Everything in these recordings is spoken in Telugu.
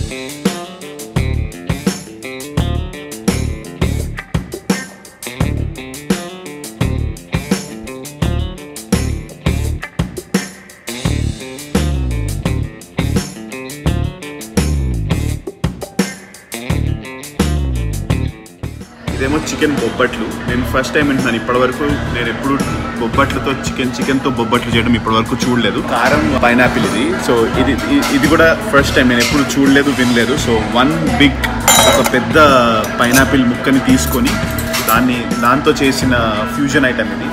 ఇదేమో చికెన్ బొబ్బట్లు నేను ఫస్ట్ టైం వింటున్నాను ఇప్పటివరకు నేను ఎప్పుడు బొబ్బట్లతో చికెన్ చికెన్తో బొబ్బట్లు చేయడం ఇప్పటివరకు చూడలేదు కారం పైనాపిల్ ఇది సో ఇది ఇ- ఇది కూడా ఫస్ట్ టైం నేను ఎప్పుడు చూడలేదు వినలేదు సో వన్ బిగ్ ఒక పెద్ద పైనాపిల్ ముక్కని తీసుకొని దాన్ని దాంతో చేసిన ఫ్యూజన్ ఐటమ్ ఇది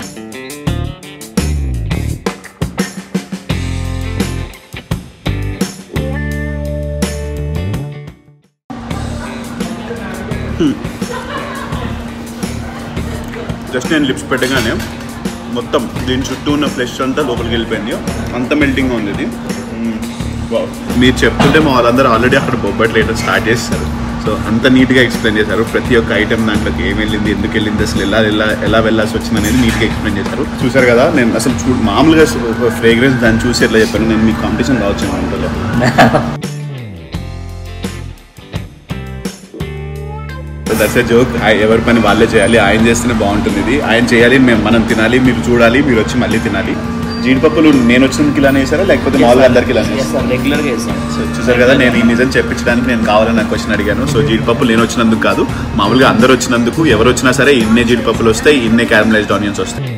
జస్ట్ నేను లిప్స్ పెట్టగానే మొత్తం దీని చుట్టూ ఉన్న ఫ్లెష్ అంతా లోపలికి వెళ్ళిపోయింది అంత మెల్టింగ్ ఉంది ఇది మ్మ్. వావ్. మీరు చెప్తుంటే మా వాళ్ళందరూ ఆల్రెడీ అక్కడ బొబ్బట్లు వేయడం స్టార్ట్ చేస్తారు సో అంత నీట్గా ఎక్స్ప్లెయిన్ చేశారు ప్రతి ఒక్క ఐటమ్ దాంట్లోకి ఏం వెళ్ళింది ఎందుకు వెళ్ళింది అసలు ఎలా ఎలా ఎలా వెళ్ళాల్సి వచ్చింది అనేది నీట్గా ఎక్స్ప్లెయిన్ చేశారు చూసారు కదా నేను అసలు చూ మామూలుగా ఫ్రేగ్రెన్స్ దాన్ని చూసి ఎట్లా చెప్పాను నేను మీకు కాంపిటీషన్ కావచ్చు వంటలో దట్స్ జోక్ ఎవరి పని వాళ్ళే చేయాలి ఆయన చేస్తేనే బాగుంటుంది ఇది ఆయన చేయాలి మేము మనం తినాలి మీరు చూడాలి మీరు వచ్చి మళ్ళీ తినాలి జీడిపప్పులు నేను వచ్చినందుకు ఇలానే వేసారా లేకపోతే మామూలుగా అందరికి ఇలానే వేసారా? రెగ్యులర్గా వేస్తాం సో చూసారు కదా నేను ఈ నిజం చెప్పించడానికి నేను కావాలని నాకు క్వశ్చన్ అడిగాను సో జీడిపప్పులు నేను వచ్చినందుకు కాదు మామూలుగా అందరు వచ్చినందుకు ఎవరు వచ్చినా సరే ఇన్నే జీడిపప్పులు వస్తాయి ఇన్నే క్యారమలైజ్డ్ ఆనియన్స్ వస్తాయి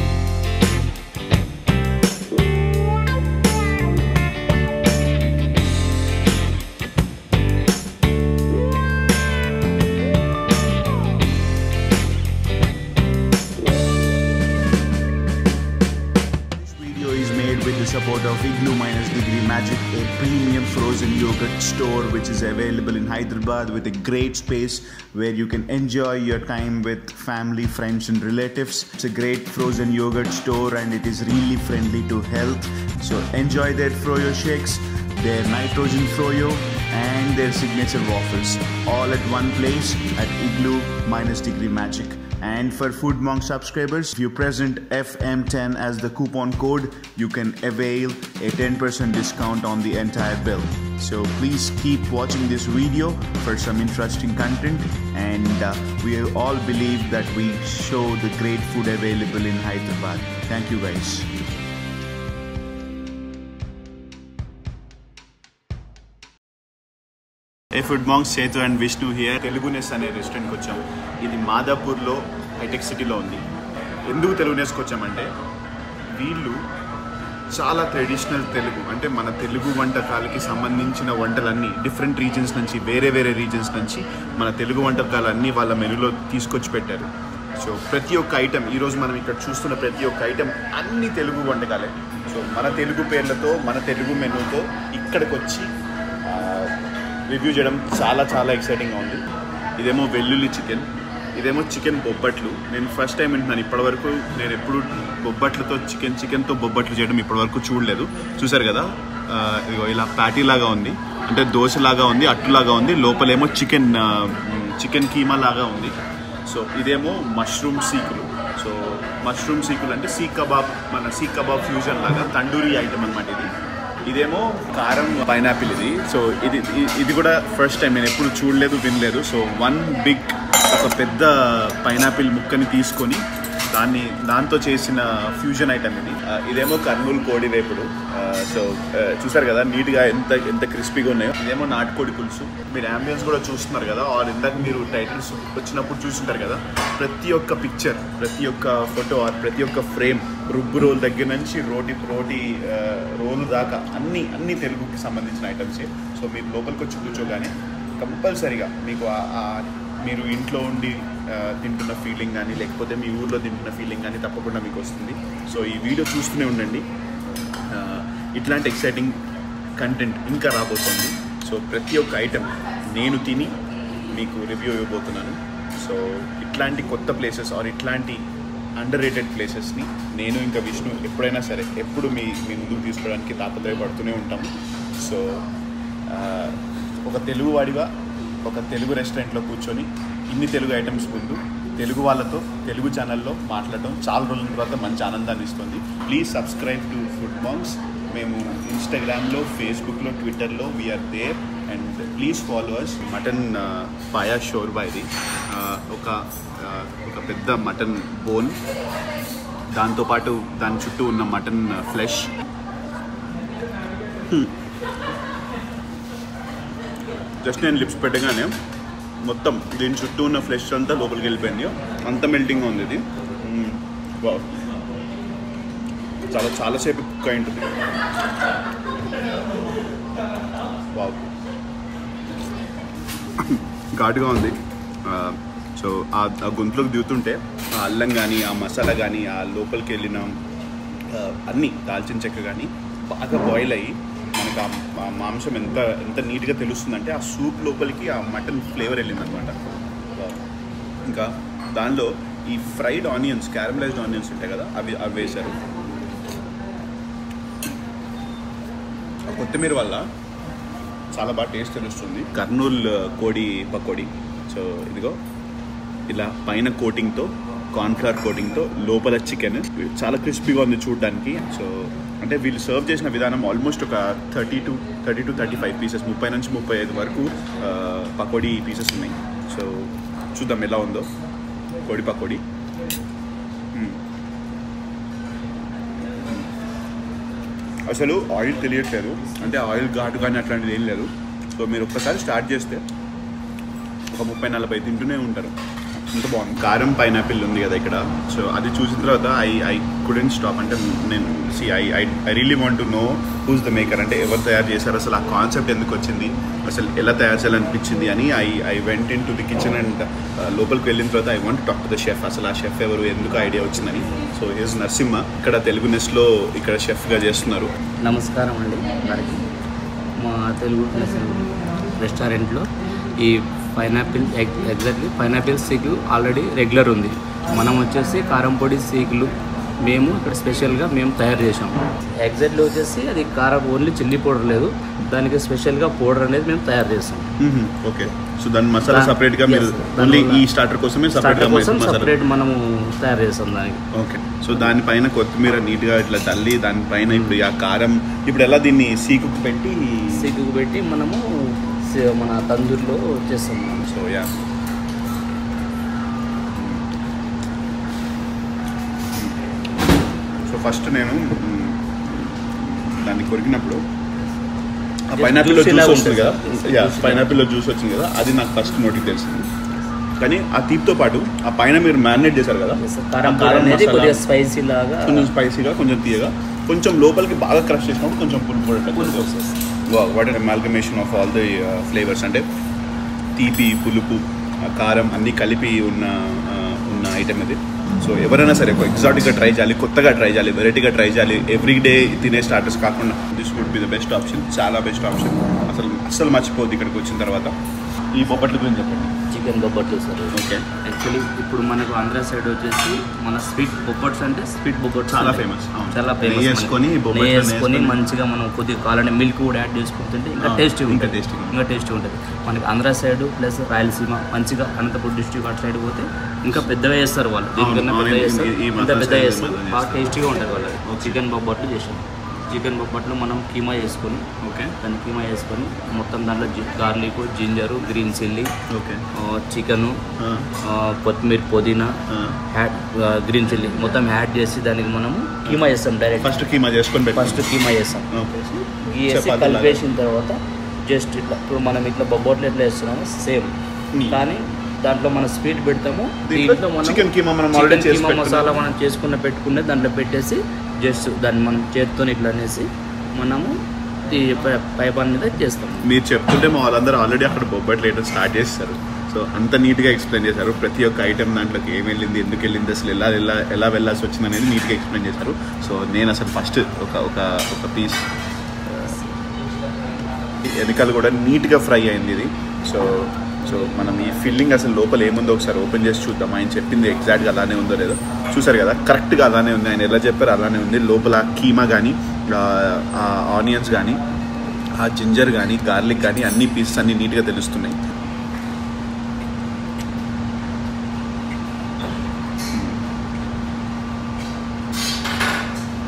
This video is made with the support of Igloo Minus Degree Magic, a premium frozen yogurt store which is available in Hyderabad with a great space where you can enjoy your time with family, friends, and relatives. It's a great frozen yogurt store and it is really friendly to health. So enjoy their froyo shakes, their nitrogen froyo, and their signature waffles all at one place at Igloo Minus Degree Magic. And for Food Monk subscribers, if you present FM10 as the coupon code, you can avail a 10% discount on the entire bill. So please keep watching this video for some interesting content. And uh, we all believe that we show the great food available in Hyderabad. Thank you guys. ఏ food monks Sethu and Vishnu here తెలుగునెస్ అనే రెస్టారెంట్కి వచ్చాం ఇది మాదాపూర్లో హైటెక్ సిటీలో ఉంది ఎందుకు తెలుగునెస్కి వచ్చామంటే వీళ్ళు చాలా ట్రెడిషనల్ తెలుగు అంటే మన తెలుగు వంటకాలకి సంబంధించిన వంటలన్నీ డిఫరెంట్ రీజన్స్ నుంచి వేరే వేరే రీజన్స్ నుంచి మన తెలుగు వంటకాలన్నీ వాళ్ళ మెనూలో తీసుకొచ్చి పెట్టారు సో ప్రతి ఒక్క ఐటెం ఈరోజు మనం ఇక్కడ చూస్తున్న ప్రతి ఒక్క ఐటెం అన్ని తెలుగు వంటకాలే సో మన తెలుగు పేర్లతో మన తెలుగు మెనూతో ఇక్కడికి వచ్చి ఆ, రివ్యూ చేయడం చాలా చాలా ఎక్సైటింగ్గా ఉంది ఇదేమో వెల్లుల్లి చికెన్ ఇదేమో చికెన్ బొబ్బట్లు నేను ఫస్ట్ టైం వింటున్నాను ఇప్పటివరకు నేను ఎప్పుడు బొబ్బట్లతో చికెన్ చికెన్తో బొబ్బట్లు చేయడం ఇప్పటివరకు చూడలేదు చూసారు కదా ఆ, ఇదిగో ఇలా ప్యాటీ లాగా ఉంది అంటే దోశ లాగా ఉంది అట్టులాగా ఉంది లోపలేమో చికెన్ ఆ, చికెన్ కీమా లాగా ఉంది సో ఇదేమో మష్రూమ్ సీకులు సో మష్రూమ్ సీకులు అంటే సీ కబాబ్ మన సీ కబాబ్ ఫ్యూజన్ లాగా తండూరి ఐటమ్ అనమాట ఇది ఇదేమో కారం పైనాపిల్ ఇది సో ఇది ఇ- ఇది కూడా ఫస్ట్ టైం నేను ఎప్పుడు చూడలేదు వినలేదు సో వన్ బిగ్ ఒక పెద్ద పైనాపిల్ ముక్కని తీసుకొని దాన్ని దాంతో చేసిన ఫ్యూజన్ ఐటమ్ ఇది ఆ, ఇదేమో కర్నూలు కోడి వేపుడు ఆ, సో ఆ, చూసారు కదా నీట్గా ఎంత ఎంత క్రిస్పీగా ఉన్నాయో ఇదేమో నాటుకోడి పులుసు మీరు అంబియన్స్ కూడా చూస్తున్నారు కదా ఆర్ ఇందాక మీరు టైటిల్స్ వచ్చినప్పుడు చూస్తుంటారు కదా ప్రతి ఒక్క పిక్చర్ ప్రతి ఒక్క ఫోటో ఆర్ ప్రతి ఒక్క ఫ్రేమ్ రుబ్బు రోల్ దగ్గర నుంచి రోటి రోటి ఆ, రోలు దాకా అన్ని అన్ని తెలుగుకి సంబంధించిన ఐటమ్సే సో మీరు లోపలికి వచ్చి కూర్చోగానే కంపల్సరీగా మీకు ఆ- ఆ మీరు ఇంట్లో ఉండి ఆ, తింటున్న ఫీలింగ్ కానీ లేకపోతే మీ ఊర్లో తింటున్న ఫీలింగ్ కానీ తప్పకుండా మీకు వస్తుంది సో ఈ వీడియో చూస్తూనే ఉండండి ఆ, ఇట్లాంటి ఎక్సైటింగ్ కంటెంట్ ఇంకా రాబోతుంది సో ప్రతి ఒక్క ఐటెం నేను తిని మీకు రివ్యూ ఇవ్వబోతున్నాను సో ఇట్లాంటి కొత్త ప్లేసెస్ ఆర్ ఇట్లాంటి అండర్ రేటెడ్ ప్లేసెస్ని నేను ఇంకా విష్ణు ఎప్పుడైనా సరే ఎప్పుడు మీ మీ ముందుకు తీసుకోవడానికి తాపత్రయపడుతూనే ఉంటాము సో ఆ, ఒక తెలుగు వాడిగా ఒక తెలుగు రెస్టారెంట్లో కూర్చొని ఇన్ని తెలుగు ఐటమ్స్ ముందు తెలుగు వాళ్ళతో తెలుగు ఛానల్లో మాట్లాడటం చాలా రోజుల తర్వాత మంచి ఆనందాన్ని ఇస్తుంది please subscribe to food monks మేము ఇన్స్టాగ్రామ్లో ఫేస్బుక్లో ట్విట్టర్లో we're there and please followers mutton paya shorba ఇది ఆ, ఒక ఆ, ఒక పెద్ద మటన్ బోన్ దాంతోపాటు దాని చుట్టూ ఉన్న మటన్ ఫ్లెష్ జస్ట్ నేను లిప్స్ పెట్టగానే మొత్తం దీని చుట్టూ ఉన్న ఫ్లెష్ అంతా లోపలికి వెళ్ళిపోయింది అంత మెల్టింగ్గా ఉంది ఇది మ్మ్. వావ్. చాలా చాలాసేపు కుక్ అయి ఉంటుంది వావ్ ఘాటుగా ఉంది సో ఆ ఆ గొంతులోకి దిగుతుంటే ఆ అల్లం కానీ ఆ మసాలా కానీ ఆ లోపలికి వెళ్ళిన ఆ, అన్నీ దాల్చిన చెక్క కానీ బాగా బాయిల్ అయ్యి మనకు ఆ ఆ మాంసం ఎంత ఎంత నీట్గా తెలుస్తుందంటే ఆ సూప్ లోపలికి ఆ మటన్ ఫ్లేవర్ వెళ్ళిందనమాట ఇంకా దానిలో ఈ ఫ్రైడ్ ఆనియన్స్ క్యారమలైజ్డ్ ఆనియన్స్ ఉంటాయి కదా అవి అవి వేశారు ఆ కొత్తిమీర వల్ల చాలా బాగా టేస్ట్ తెలుస్తుంది కర్నూల్ కోడి పకోడీ సో ఇదిగో ఇలా పైన కోటింగ్తో కార్న్ఫ్లవర్ కోటింగ్తో లోపల చికెన్ చాలా క్రిస్పీగా ఉంది చూడడానికి సో అంటే వీళ్ళు సర్వ్ చేసిన విధానం ఆల్మోస్ట్ ఒక thirty two thirty two thirty five pieces ముప్పై నుంచి ముప్పై ఐదు వరకు ఆ, పకోడీ పీసెస్ ఉన్నాయి సో చూద్దాం ఎలా ఉందో కోడి పకోడీ మ్మ్. అసలు ఆయిల్ తెలియట్లేదు అంటే ఆయిల్ ఘాటు కానీ అట్లాంటిది ఏం లేదు సో మీరు ఒక్కసారి స్టార్ట్ చేస్తే ఒక ముప్పై నలభై తింటూనే ఉంటారు అంత బాగుంది కారం పైనాపిల్ ఉంది కదా ఇక్కడ సో అది చూసిన తర్వాత ఐ ఐ కుడెంట్ స్టాప్ అంటే నేను see I I I really want to know who's the maker అంటే ఎవరు తయారు చేశారు అసలు ఆ కాన్సెప్ట్ ఎందుకు వచ్చింది అసలు ఎలా తయారు చేయాలనిపించింది అని I I went in to the kitchen and లోపలికి వెళ్ళిన తర్వాత I want talk to the chef అసలు ఆ షెఫ్ ఎవరు ఎందుకు ఐడియా వచ్చిందని సో హిస్ నరసింహ ఇక్కడ తెలుగు నెస్లో ఇక్కడ షెఫ్గా చేస్తున్నారు నమస్కారం అండి అందరికి మా తెలుగు రెస్టారెంట్లో ఈ pineapple egg exactly pineapple seekh already regular ఉంది మనం వచ్చేసి కారం పొడి సీకులు మేము ఇక్కడ స్పెషల్గా మేము తయారు చేసాం ఎగ్జాక్ట్లీ వచ్చేసి అది కారం ఓన్లీ చిల్లీ పౌడర్ లేదు దానికి స్పెషల్గా పౌడర్ అనేది మేము తయారు చేస్తాం ఓకే సో దాని మసాలా దా- సపరేట్గా మీరు yes, దాని ఓన్లీ వల్ల- ఈ స్టార్టర్ కోసమే స్టార్టర్ సపరేట్గా కోసం మసాలా సపరేట్ మనము తయారు చేస్తాం దానికి ఓకే సో దానిపైన కొత్తిమీర నీట్గా ఇట్లా తల్లి దానిపైన ఇప్పుడు ఆ కారం ఇప్పుడు ఎలా దీన్ని సీకుకు పెట్టి సీకుకు పెట్టి మనము సే- మన తందూరిలో చేస్తాం మనం సో యా సో ఫస్ట్ నేను మ్, దాన్ని కొరికినప్పుడు ఆ Just పైనాపిల్లో juice ఇలా జ్యూస్ వస్తుంది కదా ఉంటుంది. యా Juice పైనాపిల్లో జ్యూస్ వచ్చింది కదా అది నాకు ఫస్ట్ నోటికి తెలిసింది కానీ ఆ తీపితో పాటు ఆ పైన మీరు మ్యారినేట్ చేశారు కదా కారం ఆ పొడి అనేది మసాలా కొద్దిగా స్పైసీ లాగా కొంచెం స్పైసీగా కొంచెం తీయగా కొంచెం లోపలికి బాగా క్రష్ చేసినప్పుడు కొంచెం పులుపు కూడా పులుపు ఉంటుంది. వస్తుంది. What and amalgamation of all the flavours అంటే తీపి పులుపు ఆ కారం అన్నీ కలిపి ఉన్న ఆ, ఉన్న ఐటెం ఇది సో ఎవరైనా సరే ఒక ఎగ్జాటిక్గా ట్రై చేయాలి కొత్తగా ట్రై చేయాలి వెరైటీగా ట్రై చేయాలి ఎవ్రీ డే తినే స్టార్టర్స్ కాకుండా this would be the best option చాలా బెస్ట్ ఆప్షన్ అసలు అస్సలు మర్చిపోద్ది ఇక్కడికి వచ్చిన తర్వాత ఈ బొబ్బట్ల గురించి చెప్పండి చికెన్ బొబ్బట్లు సార్ ఓకే యాక్చువల్లీ ఇప్పుడు మనకు ఆంధ్ర సైడ్ వచ్చేసి మన స్వీట్ బొబ్బట్స్ అంటే స్వీట్ బొబ్బట్స్ చాలా అంటే famous, అవును. చాలా నెయ్యి ఫేమస్ వేసుకొని, బొబ్బట్లు నెయ్యి వేసుకొని వేసుకొని. మంచిగా మనం కొద్దిగా కావాలంటే మిల్క్ కూడా యాడ్ చేసుకుంటుంటే ఇంకా ఆ, టేస్టీ ఇంకా ఉంటుంది tasty ఉంటుంది. ఇంకా టేస్టీ ఉంటుంది మనకి ఆంధ్ర సైడ్ ప్లస్ రాయలసీమ మంచిగా అనంతపురం డిస్ట్రిక్ట్ అటు సైడ్ పోతే ఇంకా పెద్దగా చేస్తారు వాళ్ళు దీనికన్నా అవును, పెద్దగా ఈ- చేస్తారు ఈ- ఈ ఇంకా మసాలా పెద్దగా side చేస్తారు మసాలా బాగా చేస్తారు. టేస్టీగా ఉంటుంది వాళ్ళకి చికెన్ బొబ్బట్లు చేసాం చికెన్ బొబ్బట్లు మనం కీమా చేసుకొని ఓకే దాన్ని కీమా వేసుకొని మొత్తం దాంట్లో garlic ginger green chilli okay chicken కొత్తిమీర పుదీనా యాడ్ గ్రీన్ చిల్లీ మొత్తం యాడ్ చేసి దానికి మనము కీమా చేస్తాం డైరెక్ట్ ఫస్ట్ కీమా చేసుకొని పెట్టి ఫస్ట్ కీమా చేస్తాం ఓకే గీ వేసి చపాతీ లాగా. కలిపేసిన తర్వాత జస్ట్ ఇట్లా ఇప్పుడు మనం ఇట్లా బొబ్బట్లు ఎట్లా వేస్తున్నామో సేమ్ Hmm. కానీ దాంట్లో మనం స్వీట్ పెడతాము దీంట్లో దీంట్లో మనం చికెన్ కీమా మనం చికెన్ already చేసి కీమా పెట్టుకున్నాం. మసాలా మనం చేసుకున్న పెట్టుకునే దాంట్లో పెట్టేసి జస్ట్ దాన్ని మనం చేత్తో ఇట్లా అనేసి మనము ఈ పై- పైపాన్ మీద చేస్తాం మీరు చెప్తుంటే మా వాళ్ళందరూ ఆల్రెడీ అక్కడ బొబ్బట్లు వేయడం స్టార్ట్ చేస్తారు సో అంత నీట్గా ఎక్స్ప్లెయిన్ చేశారు ప్రతి ఒక్క ఐటెం దాంట్లోకి ఏం వెళ్ళింది ఎందుకు వెళ్ళింది అసలు ఎలా ఎలా ఎలా వెళ్ళాల్సి వచ్చింది అనేది నీట్గా ఎక్స్ప్లెయిన్ చేశారు సో నేను అసలు ఫస్ట్ ఒక ఒక ఒక పీస్ వెనకాల కూడా నీట్గా ఫ్రై అయింది ఇది సో సో మనం ఈ ఫిల్లింగ్ అసలు లోపల ఏముందో ఒకసారి ఓపెన్ చేసి చూద్దాం ఆయన చెప్పింది ఎగ్జాక్ట్గా అలానే ఉందో లేదో చూసారు కదా కరెక్ట్గా అలానే ఉంది ఆయన ఎలా చెప్పారు అలానే ఉంది లోపల కీమా కానీ ఆ ఆనియన్స్ కానీ ఆ జింజర్ కానీ గార్లిక్ కానీ అన్ని పీసెస్ అన్ని నీట్గా తెలుస్తున్నాయి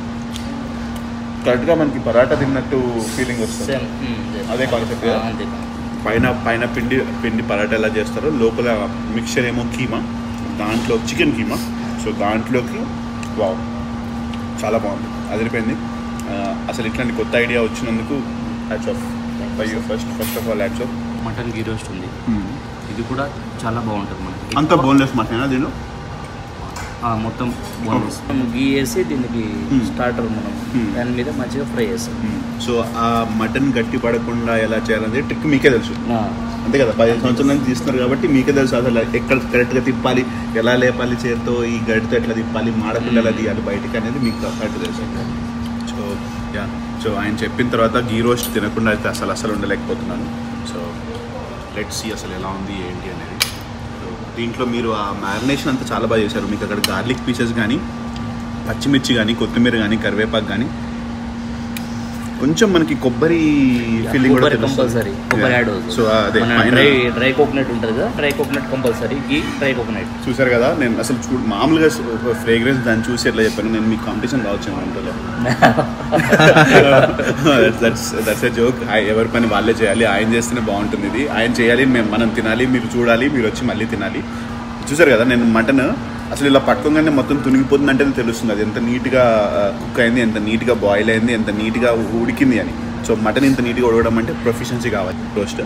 కరెక్ట్గా మనకి పరాటా తిన్నట్టు ఫీలింగ్ వస్తుంది సేమ్ అదే concept కదా? అంతే పైన పైన పిండి పిండి పరాటా ఎలా చేస్తారో లోపల మిక్చర్ ఏమో కీమా దాంట్లో చికెన్ కీమా సో దాంట్లోకి వావ్ చాలా బాగుంది అదిరిపోయింది ఆ, అసలు ఇట్లాంటి కొత్త ఐడియా వచ్చినందుకు hats off by you first first of all hats off mutton ghee roast ఉంది ఇది కూడా చాలా బాగుంటుంది మనకి అంత బోన్లెస్ మటన్ దీనిలో ఆ, మొత్తం బోనస్ గీ వేసి దీనికి Hmm. స్టార్టర్ మనం Hmm. దాని మీద మంచిగా ఫ్రై చేస్తాం సో ఆ మటన్ గట్టి పడకుండా ఎలా చేయాలనేది ట్రిక్ మీకే తెలుసు అంతే కదా పదిహేను సంవత్సరాల నుంచి తీస్తున్నారు కాబట్టి మీకే తెలుసు అసలు ఎక్కడ కరెక్ట్గా తిప్పాలి ఎలా లేపాలి చేతితో ఈ గడితో ఎట్లా తిప్పాలి మాడకుండా ఎలా తీయాలి బయటికి అనేది మీకు కరెక్ట్ తెలుసు సో యా సో ఆయన చెప్పిన తర్వాత గీ రోస్ట్ తినకుండా అయితే అసలు అసలు ఉండలేకపోతున్నాను సో లెట్ సి అసలు ఎలా ఉంది ఏంటి అనేది సో దీంట్లో మీరు ఆ మ్యారినేషన్ అంతా చాలా బాగా చేశారు మీకు అక్కడ గార్లిక్ పీసెస్ కానీ పచ్చిమిర్చి కానీ కొత్తిమీర కానీ కరివేపాకు కానీ కొంచెం మనకి కొబ్బరి ఫీలింగ్ కూడా కొబ్బరి తెలుస్తుంది. కంపల్సరీ కొబ్బరి Yeah. యాడ్ అవుతుంది సో అదే మన పైన డ్రై డ్రై కోకోనట్ ఉంటుంది కదా dry coconut compulsory ghee dry coconut చూసారు కదా నేను అసలు చూ మామూలుగా ఫ్రేగ్రెన్స్ దాన్ని చూసి ఎట్లా చెప్పాను నేను మీకు కాంపిటీషన్ రావచ్చు వంటలో దట్స్ దట్స్ ఎ జోక్ ఎవరి పని వాళ్ళే చేయాలి ఆయన చేస్తేనే బాగుంటుంది ఇది ఆయన చేయాలి మేము మనం తినాలి మీరు చూడాలి మీరు వచ్చి మళ్ళీ తినాలి చూసారు కదా నేను మటన్ అసలు ఇలా పట్టుకోగానే మొత్తం తునిగిపోతుంది అంటే తెలుస్తుంది అది ఎంత నీట్గా కుక్ అయింది ఎంత నీట్గా బాయిల్ అయింది ఎంత నీట్గా ఉడికింది అని సో మటన్ ఇంత నీట్గా ఉడకడం అంటే ప్రొఫిషియన్సీ కావాలి రోస్ట్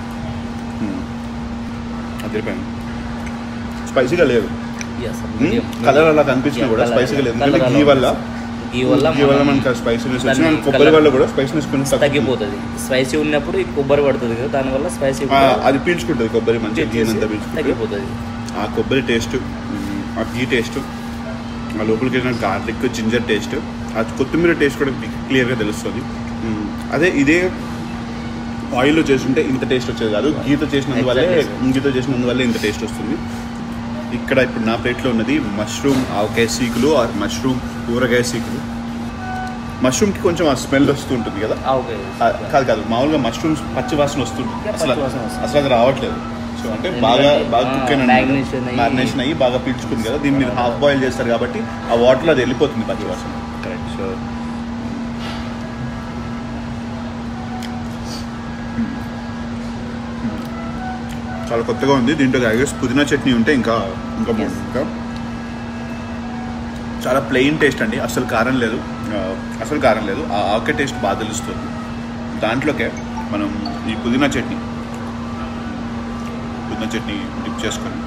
అదిరిపోయింది స్పైసీగా లేదు కలర్ అలా కనిపించినా కూడా స్పైసీగా లేదు ఎందుకంటే గీ వల్ల గీ వల్ల గీ వల్ల మనం మనకి స్పైసీనెస్ దాన్ని వచ్చిన కొబ్బరి colour వల్ల కూడా స్పైసీనెస్ కొంచెం తగ్గిపోతుంది స్పైసీ ఉన్నప్పుడు ఈ కొబ్బరి పడుతుంది కదా దానివల్ల స్పైసీ ఆ, అది పీల్చుకుంటుంది కొబ్బరి మంచిగా గీ అంతా పీల్చుకుంటుంది తగ్గిపోతుంది ఆ కొబ్బరి టేస్ట్ ఆ గీ టేస్ట్ ఆ లోపలికి వెళ్ళిన గార్లిక్ జింజర్ టేస్ట్ ఆ కొత్తిమీర టేస్ట్ కూడా క్లియర్గా తెలుస్తుంది మ్మ్. అదే ఇదే ఆయిల్లో చేస్తుంటే ఇంత టేస్ట్ వచ్చేది కాదు గీతో చేసినందువల్లే Exactly. గీతో చేసినందువల్లే ఇంత టేస్ట్ వస్తుంది ఇక్కడ ఇప్పుడు నా ప్లేట్లో ఉన్నది మష్రూమ్ ఆవకాయ సీకులు ఆర్ మష్రూమ్ ఊరగాయ సీకులు మష్రూమ్కి కొంచెం ఆ స్మెల్ వస్తుంటుంది కదా ఓకే ఆ, కాదు కాదు మామూలుగా మష్రూమ్స్ పచ్చి వాసన వస్తుంది Yeah, అసలు పచ్చి వాసన వస్తుంది. అసలు అది రావట్లేదు సో అంటే ఎందుకంటే, బాగా బాగా ఆ, కుక్ అయిన marination అయ్యి- మ్యారినేషన్ అయ్యి బాగా పీల్చుకుంది కదా దీన్ని మీరు హాఫ్ బాయిల్ చేస్తారు కాబట్టి ఆ వాటర్లో అది వెళ్ళిపోతుంది పచ్చి వాసన కరెక్ట్ సో చాలా కొత్తగా ఉంది దీంట్లో ఐగెస్ పుదీనా చట్నీ ఉంటే ఇంకా ఇంకా బాగుంది ఇంకా చాలా ప్లెయిన్ టేస్ట్ అండి అసలు కారం లేదు ఆ, అసలు కారం లేదు ఆ ఆకే టేస్ట్ బాగా తెలుస్తుంది దాంట్లోకే మనం ఈ పుదీనా చట్నీ పుదీనా చట్నీ డిప్ చేసుకొని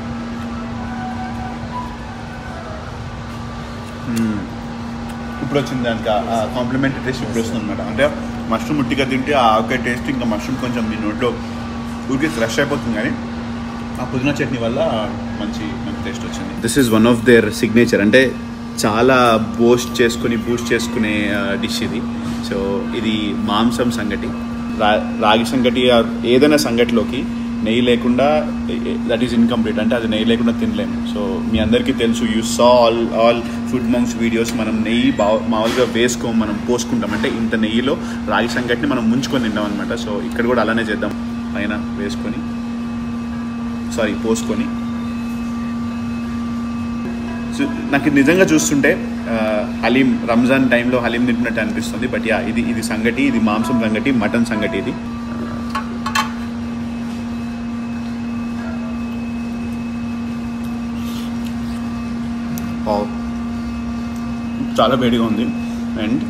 మ్మ్. ఇప్పుడు వచ్చింది దానికి ఆ కాంప్లిమెంటరీ టేస్ట్ ఇప్పుడు వస్తుంది అనమాట అంటే మష్రూమ్ ఉట్టిగా తింటే ఆ ఆకే టేస్ట్ ఇంకా మష్రూమ్ కొంచెం మీ నోట్లో ఊరికి ఫ్రెష్ అయిపోతుంది కానీ ఆ పుదీనా చట్నీ వల్ల మంచి మంచి టేస్ట్ వచ్చింది this is one of their signature అంటే చాలా బూస్ట్ చేసుకుని బూస్ట్ చేసుకునే డిష్ ఇది సో ఇది మాంసం సంగటి రా రాగి సంగటి or ఏదైనా సంగటిలోకి నెయ్యి లేకుండా దట్ ఈస్ ఇన్కంప్లీట్ అంటే అది నెయ్యి లేకుండా తినలేము సో మీ అందరికీ తెలుసు you saw all all food monks videos మనం నెయ్యి బా మామూలుగా వేసుకోం మనం పోసుకుంటాం అంటే ఇంత నెయ్యిలో రాగి సంగటిని మనం ముంచుకొని తింటాం అనమాట సో ఇక్కడ కూడా అలానే చేద్దాం పైన వేసుకొని సారీ పోసుకొని చూ- నాకు ఇది నిజంగా చూస్తుంటే ఆ, హలీం రంజాన్ టైంలో హలీం తింటున్నట్టు అనిపిస్తుంది బట్ యా ఇది ఇది సంగటి ఇది మాంసం సంగటి మటన్ సంగటి ఇది వావ్. చాలా వేడిగా ఉంది అండ్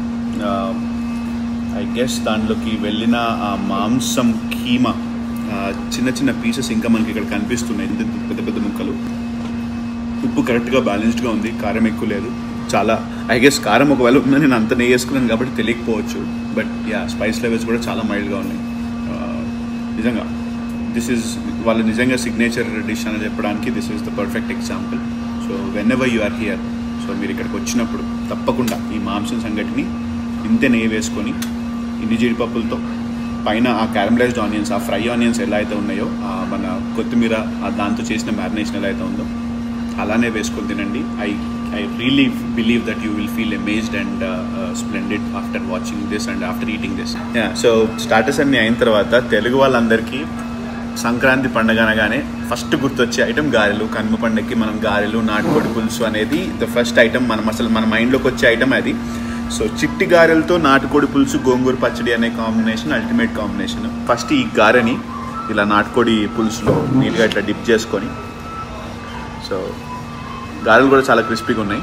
ఐ గెస్ దాంట్లోకి వెళ్ళిన ఆ మాంసం కీమా ఆ, చిన్న చిన్న పీసెస్ ఇంకా మనకి ఇక్కడ కనిపిస్తున్నాయి ఇంత ఇంత పెద్ద పెద్ద ముక్కలు ఉప్పు కరెక్ట్గా బ్యాలెన్స్డ్గా ఉంది కారం ఎక్కువ లేదు చాలా ఐ గెస్ కారం ఒకవేళ ఉన్నా నేను అంత నెయ్యి వేసుకున్నాను కాబట్టి తెలియకపోవచ్చు బట్ యా స్పైస్ లెవెల్స్ కూడా చాలా మైల్డ్గా ఉన్నాయి ఆ, నిజంగా దిస్ ఈజ్ వాళ్ళ నిజంగా సిగ్నేచర్ డిష్ అని చెప్పడానికి this is the perfect example so whenever you are here so మీరు ఇక్కడికి వచ్చినప్పుడు తప్పకుండా ఈ మాంసం సంగటిని ఇంతే నెయ్యి వేసుకొని ఇన్ని జీడిపప్పులతో పైన ఆ క్యారమలైజ్డ్ ఆనియన్స్ ఆ ఫ్రై ఆనియన్స్ ఎలా అయితే ఉన్నాయో ఆ మన కొత్తిమీర ఆ దాంతో చేసిన మ్యారినేషన్ ఎలా అయితే ఉందో అలానే వేసుకొని తినండి I I really believe that you will feel amazed and splendid after watching this and after eating this so starters అన్ని అయిన తర్వాత తెలుగు వాళ్ళందరికీ సంక్రాంతి పండుగ అనగానే ఫస్ట్ గుర్తొచ్చే ఐటమ్ గారెలు కనుమ పండుగకి మనం గారెలు నాటుకోడి పులుసు అనేది ద ఫస్ట్ ఐటమ్ మనం అసలు మన మైండ్లోకి వచ్చే ఐటమ్ అది సో చిట్టి గారెలతో నాటుకోడి పులుసు గోంగూర పచ్చడి అనే కాంబినేషన్ అల్టిమేట్ కాంబినేషన్ ఫస్ట్ ఈ గారెని ఇలా నాటుకోడి పులుసులో నీట్గా ఇట్లా డిప్ చేసుకొని సో గారెలు కూడా చాలా క్రిస్పీగా ఉన్నాయి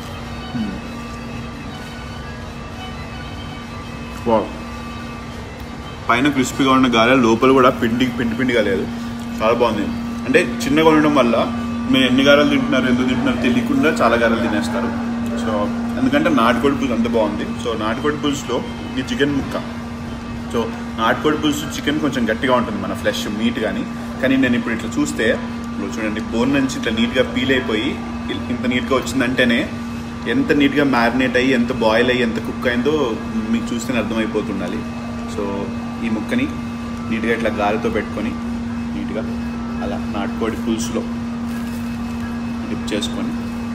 వావ్ పైన క్రిస్పీగా ఉన్న గారెలు లోపల కూడా పిండి పిండి పిండిగా లేదు చాలా బాగుంది అంటే చిన్నగా ఉండడం వల్ల మీరు ఎన్ని గారెలు తింటున్నారు ఎందుకు తింటున్నారు తెలియకుండా చాలా గారెలు తినేస్తారు సో ఎందుకంటే నాటుకోడి పులుసు అంత బాగుంది సో నాటుకోడి పులుసులో ఈ చికెన్ ముక్క సో నాటుకోడి పులుసు చికెన్ కొంచెం గట్టిగా ఉంటుంది మన ఫ్లెష్ మీట్ కానీ కానీ నేను ఇప్పుడు ఇట్లా చూస్తే ఇప్పుడు చూడండి బోన్ నుంచి ఇట్లా నీట్గా పీల్ అయిపోయి ఇ- ఇంత నీట్గా వచ్చిందంటేనే ఎంత నీట్గా మ్యారినేట్ అయ్యి ఎంత బాయిల్ అయ్యి ఎంత కుక్ అయిందో మీకు చూస్తేనే అర్థమైపోతుండాలి సో ఈ ముక్కని నీట్గా ఇట్లా గాలితో పెట్టుకొని నీట్గా అలా నాటుకోడి పులుసులో డిప్ చేసుకొని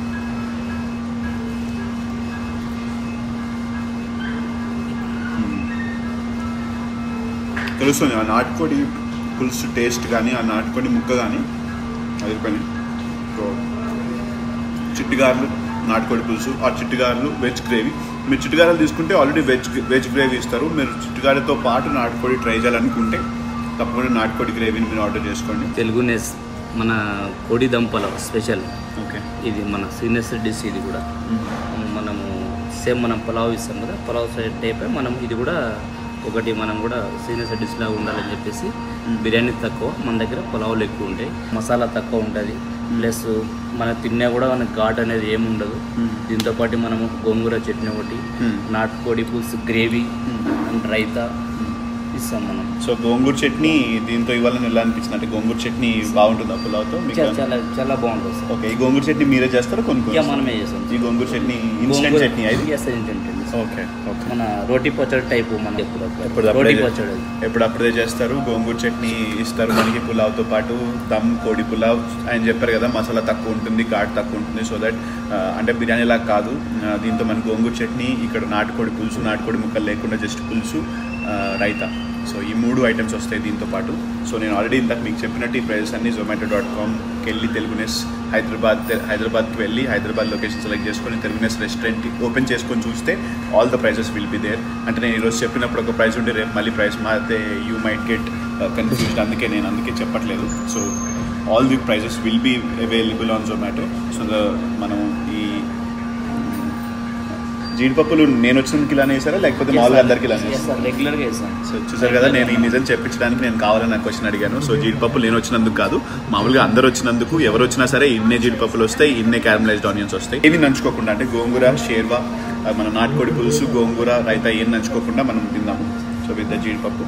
మ్మ్. తెలుస్తుంది ఆ నాటుకోడి పులుసు టేస్ట్ కానీ ఆ నాటుకోడి ముక్క కానీ అది పని సో చిట్టిగారులు నాటుకోడి పులుసు ఆ చిట్టిగారులు వెజ్ గ్రేవీ మీరు చిట్టిగారులు తీసుకుంటే ఆల్రెడీ వెజ్ వెజ్ గ్రేవీ ఇస్తారు మీరు చిట్టిగారితో పాటు నాటుకోడి ట్రై చేయాలనుకుంటే తప్పకుండా నాటుకోడి గ్రేవీని మీరు ఆర్డర్ చేసుకోండి తెలుగు నెస్ మన కోడి దంపల స్పెషల్ ఓకే ఇది మన సీనియర్స్ డిష్ ఇది కూడా మనము సేమ్ మనం పలావ్ ఇస్తాం కదా పలావ్ సైడ్ టైప్ మనం ఇది కూడా ఒకటి మనం కూడా సీనియర్స్ డిష్ లాగా ఉండాలని చెప్పేసి బిర్యానీ తక్కువ మన దగ్గర పలావులు ఎక్కువ ఉంటాయి మసాలా తక్కువ ఉంటుంది ప్లస్ మన తిన్నా కూడా మనకి ఘాట్ అనేది ఏమి ఉండదు దీంతో పాటు మనము గోంగూర చట్నీ ఒకటి Hmm. నాటుకోడి పులుసు గ్రేవీ అండ్ రైతా ఇస్తాం మనం సో గోంగూర చట్నీ దీంతో ఇవ్వాలని ఎలా అనిపించింది అంటే గోంగూర చట్నీ బాగుంటుందా పులావ్తో మీకు చాలా చాలా చాలా బాగుంటుంది సార్ ఓకే ఈ గోంగూర చట్నీ మీరే చేస్తారా ఇక కొనుక్కో మనమే చేస్తాం ఈ గోంగూర చట్నీ ఇన్స్టెంట్ చట్నీ అది ఎస్ ఇన్స్టెంట్ అండి ఓకే ఓకే మన రోటీ పచ్చడి టైపు మన ఎప్పుడు ఎప్పుడు రోటీ అప్పుడే పచ్చడి అది. ఎప్పుడు అప్పుడే చేస్తారు గోంగూర చట్నీ ఇస్తారు మనకి పులావ్తో పాటు దమ్ కోడి పులావ్ ఆయన చెప్పారు కదా మసాలా తక్కువ ఉంటుంది ఘాట్ తక్కువ ఉంటుంది సో దట్ అంటే బిర్యానీ లాగా కాదు ఆ, దీంతో మన గోంగూర చట్నీ ఇక్కడ నాటుకోడి పులుసు నాటుకోడి ముక్కలు లేకుండా జస్ట్ పులుసు ఆ, రైతా సో ఈ మూడు ఐటమ్స్ వస్తాయి దీంతో పాటు సో నేను ఆల్రెడీ ఇందాక మీకు చెప్పినట్టు ఈ ప్రైజెస్ అన్ని జొమాటో డాట్ కామ్కి వెళ్ళి తెలుగునెస్ హైదరాబాద్ హైదరాబాద్కి వెళ్ళి హైదరాబాద్ లొకేషన్ సెలెక్ట్ చేసుకొని తెలుగునెస్ రెస్టారెంట్ ఓపెన్ చేసుకొని చూస్తే all the prices will be there అంటే నేను ఈరోజు చెప్పినప్పుడు ఒక ప్రైస్ ఉంటే రేపు మళ్ళీ ప్రైస్ మారితే యూ మైట్ గెట్ కన్ఫ్యూజ్డ్ అందుకే నేను అందుకే చెప్పట్లేదు so all the prices will be available on Zomato so the మనం ఈ జీడిపప్పులు నేను వచ్చినందుకు ఇలానే వేసారా లేకపోతే మామూలుగా అందరికి ఇలానే Yes, sir. Regular గా వేసాం సో చూసారు కదా నేను ఈ నిజం చెప్పించడానికి నేను కావాలని నాకు క్వశ్చన్ అడిగాను సో జీడిపప్పు నేను వచ్చినందుకు కాదు మామూలుగా అందరు వచ్చినందుకు ఎవరు వచ్చినా సరే ఇన్నే జీడిపప్పులు వస్తాయి ఇన్నే క్యారమలైజ్డ్ ఆనియన్స్ వస్తాయి ఏమి నంచుకోకుండా అంటే గోంగూర షేర్వా ఆ, మన నాటుకోడి పులుసు గోంగూర రైతా ఏం నంచుకోకుండా మనం తిందాము సో విత్ ద జీడిపప్పు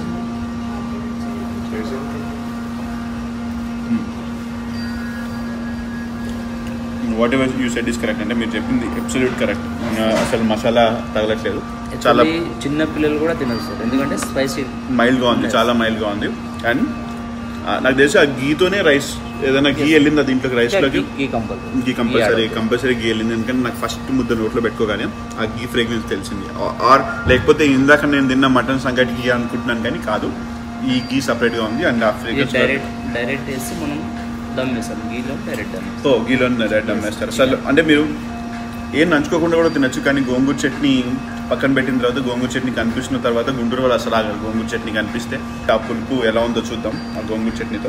whatever you said is correct అంటే మీరు చెప్పింది అబ్సల్యూట్ కరెక్ట్ అసలు మసాలా తగలట్లేదు చాలా Actually, చిన్న పిల్లలు కూడా తినరు సార్ ఎందుకంటే స్పైసీ మైల్డ్గా ఉంది చాలా మైల్డ్గా ఉంది అండ్ ఆ, నాకు తెలిసి ఆ గీతోనే రైస్ ఏదైనా గీ వెళ్ళిందా దీంట్లోకి రైస్లోకి ghee compulsory ghee compulsory compulsory ghee వెళ్ళింది ఎందుకంటే నాకు ఫస్ట్ ముద్ద నోట్లో పెట్టుకోగానే ఆ గీ ఫ్రేగ్రెన్స్ తెలిసింది ఆర్ లేకపోతే ఇందాక నేను తిన్న మటన్ సంగటి గీ అనుకుంటున్నాను కానీ కాదు ఈ గీ సపరేట్గా ఉంది అండ్ ఆ ఇది ఫ్రేగ్రెన్స్ డైరెక్ట్ డైరెక్ట్ వేసి మనం దమ్ వేస్తాం గీలో డైరెక్ట్ దమ్ వేస్తాం. ఓ గీలో రెడ్ అమ్మేస్తారు అసలు అంటే మీరు ఏం నంచుకోకుండా కూడా తినచ్చు కానీ గోంగూర చట్నీ పక్కన పెట్టిన తర్వాత గోంగూర చట్నీ కనిపించిన తర్వాత గుంటూరు వాళ్ళు అసలు ఆగరు గోంగూర చట్నీ కనిపిస్తే ఆ పులుపు ఎలా ఉందో చూద్దాం ఆ గోంగూర చట్నీతో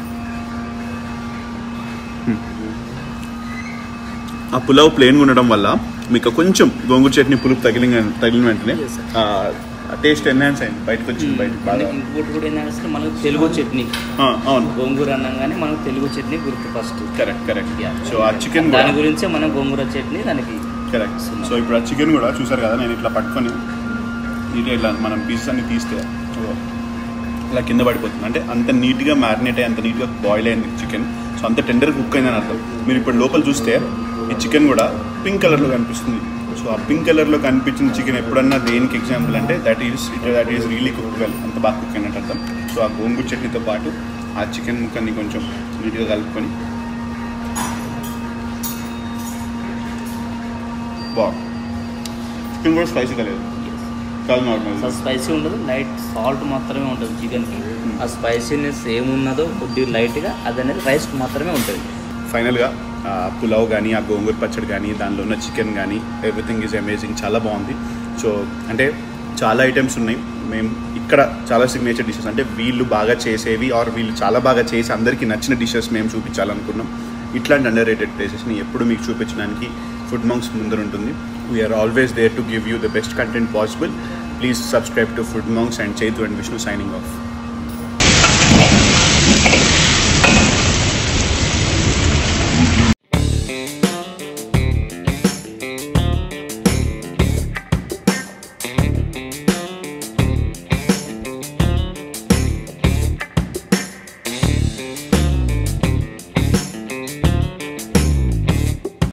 హ్మ్. ఆ పులావ్ ప్లేన్గా ఉండడం వల్ల మీకు కొంచెం గోంగూర చట్నీ పులుపు తగిలిన తగిలిన వెంటనే Yes, sir. ఆ టేస్ట్ ఎన్హాన్స్ అయింది బయటకు వచ్చింది బయట బాగా ఇంకోటి కూడా ఏంటంటే మనకు తెలుగు చట్నీ ఆ, అవును గోంగూర అన్నగానే మనకు తెలుగు చట్నీ గుర్తు ఫస్ట్ కరెక్ట్ కరెక్ట్ సో ఆ చికెన్ దాని గురించే మనం గోంగూర చట్నీ దానికి కరెక్ట్ సో ఇప్పుడు ఆ చికెన్ కూడా చూసారు కదా నేను ఇట్లా పట్టుకొని నీట్గా ఇట్లా మనం పీసెస్ అన్ని తీస్తే ఓ, ఇలా కింద పడిపోతుంది అంటే అంత నీట్గా మ్యారినేట్ అయ్యి అంత నీట్గా బాయిల్ అయింది చికెన్ సో అంత టెండర్ కుక్ అయిందని అర్థం మీరు ఇప్పుడు లోపల చూస్తే ఈ చికెన్ కూడా పింక్ కలర్లో కనిపిస్తుంది సో ఆ పింక్ కలర్లో కనిపించిన చికెన్ ఎప్పుడన్నా దేనికి ఎగ్జాంపుల్ అంటే that is it that is really cook well అంత బాగా కుక్ అయినట్టు అర్థం సో ఆ గోంగూర చట్నీతో పాటు ఆ చికెన్ ముక్కని కొంచెం నీట్గా కలుపుకొని బాగుంది చికెన్ కూడా స్పైసీగా లేదు చాలా నార్మల్ అసలు స్పైసీ ఉండదు లైట్ సాల్ట్ మాత్రమే ఉంటుంది చికెన్కి ఆ స్పైసీనెస్ ఏమున్నదో కొద్దిగా లైట్గా అది అనేది రైస్ మాత్రమే ఉంటుంది ఫైనల్గా ఆ పులావ్ కానీ ఆ గోంగూర పచ్చడి కానీ దానిలో ఉన్న చికెన్ కానీ ఎవ్రీథింగ్ ఈజ్ అమేజింగ్ చాలా బాగుంది సో అంటే చాలా ఐటమ్స్ ఉన్నాయి మేము ఈ ఇక్కడ చాలా సిగ్నేచర్ డిషెస్ అంటే వీళ్ళు బాగా చేసేవి ఆర్ వీళ్ళు చాలా బాగా చేసి అందరికీ నచ్చిన డిషెస్ మేము చూపించాలనుకున్నాం ఇట్లాంటి అండర్ రేటెడ్ ప్లేసెస్ని ఎప్పుడు మీకు చూపించడానికి ఫుడ్ మంక్స్ ముందర ఉంటుంది we're always there to give you the best content possible please subscribe to food monks and Chaitu and Vishnu signing of